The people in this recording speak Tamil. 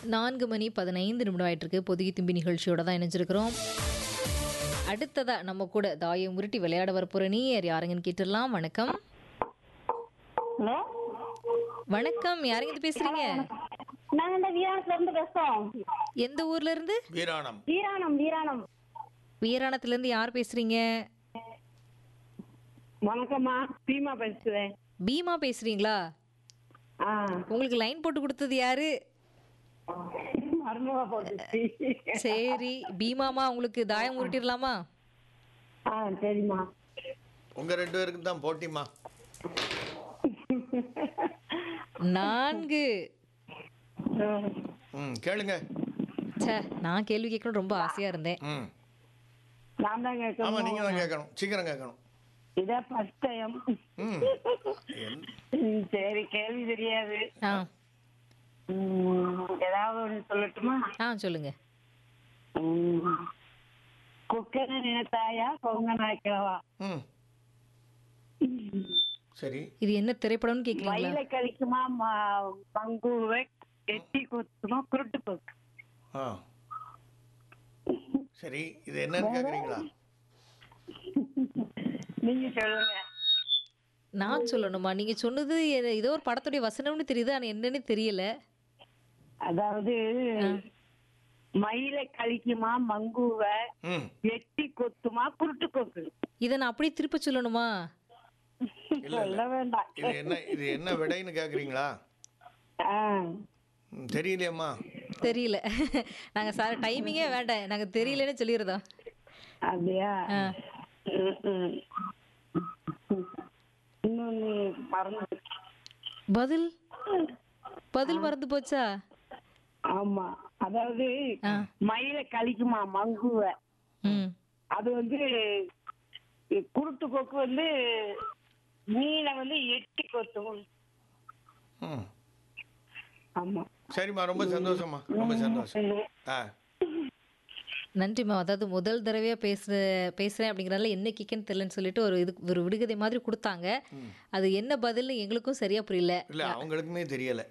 நான்கு மணி பதினைந்து நிமிடம் ஆயிட்டு இருக்கு பொதுகி தும்பி நிகழ்ச்சியோட தான் இணைஞ்சிருக்கிறோம் அடுத்ததா நம்ம கூட தாயம் உருட்டி விளையாட வரப்போற நீ யார் யாருங்கன்னு கேட்டுடலாம் வணக்கம் ஹலோ வணக்கம் யாருங்க இது பேசுறீங்க நாங்க இந்த வீராணத்துல இருந்து பேசுறோம் எந்த ஊர்ல இருந்து வீராணம் வீராணம் வீராணம் வீராணத்துல இருந்து யார் பேசுறீங்க வணக்கம்மா பீமா பேசுறேன் பீமா பேசுறீங்களா ஆ உங்களுக்கு லைன் போட்டு கொடுத்தது யாரு மருமகா போட்டுச்சு சரி பீமாமா உங்களுக்கு தாயம் உருட்டிடலாமா ஆ சரிம்மா உங்க ரெண்டு பேருக்கு தான் போட்டிமா நான்கு ம் கேளுங்க ச்சே நான் கேள்வி கேட்கணும் ரொம்ப ஆசையா இருந்தேன் ம் நான் தான் ஆமா கேட்கணும் நீங்க தான் கேட்கணும் சீக்கிரம் கேட்கணும் இதான் ஃபர்ஸ்ட் டைம் ம் என்- சரி கேள்வி தெரியாது ஆ ம், ஏதாவது ஒன்று சொல்லட்டுமா ஆ சொல்லுங்க ம். குக்கனை நினைத்தாயா கொங்க நாய்க்கவா ம் சரி இது என்ன திரைப்படம்னு கேக்குறீங்களா வயல கழிக்குமா ம- மங்குவை எட்டி கொத்துமா குருட்டு கொக்கு ஆ சரி இது என்னன்னு கேட்குறீங்களா நீங்க சொல்லுங்க நான் சொல்லணுமா நீங்க சொன்னது எ- ஏதோ ஒரு படத்துடைய வசனம்னு தெரியுது ஆனா என்னன்னு தெரியல அதாவது மயில கழிக்குமா மங்குவ ம் எட்டி கொத்துமா குருட்டு கொக்கு இதை நான் அப்படியே திருப்ப சொல்லணுமா இல்ல சொல்ல வேண்டாம் இது என்ன இது என்ன விடைன்னு கேட்குறீங்களா ஆ. ம், தெரியலையேம்மா தெரியல நாங்க சார் டைமிங்கே வேண்டாம் நாங்க தெரியலன்னு சொல்லிடுறோம் அப்படியா ஆ. ம், ம். இன்னொன்னு மறந்து பதில் பதில் மறந்து போச்சா ஆமா அதாவது ஆ. மயில கழிக்குமா மங்குவ ம் அது வந்து குருட்டு கொக்கு வந்து மீனை வந்து எட்டி கொத்தும் ம் ஆமா சரிம்மா ரொம்ப சந்தோஷம்மா ரொம்ப சந்தோஷம் ஆ நன்றிம்மா அதாவது முதல் தடவையா பேசுற பேசுறேன் அப்படிங்கறதுல என்ன கேட்கன்னு தெரியலன்னு சொல்லிட்டு ஒரு இது ஒரு விடுகதை மாதிரி கொடுத்தாங்க அது என்ன பதில்னு எங்களுக்கும் சரியா புரியல இல்லை அவங்களுக்குமே தெரியலை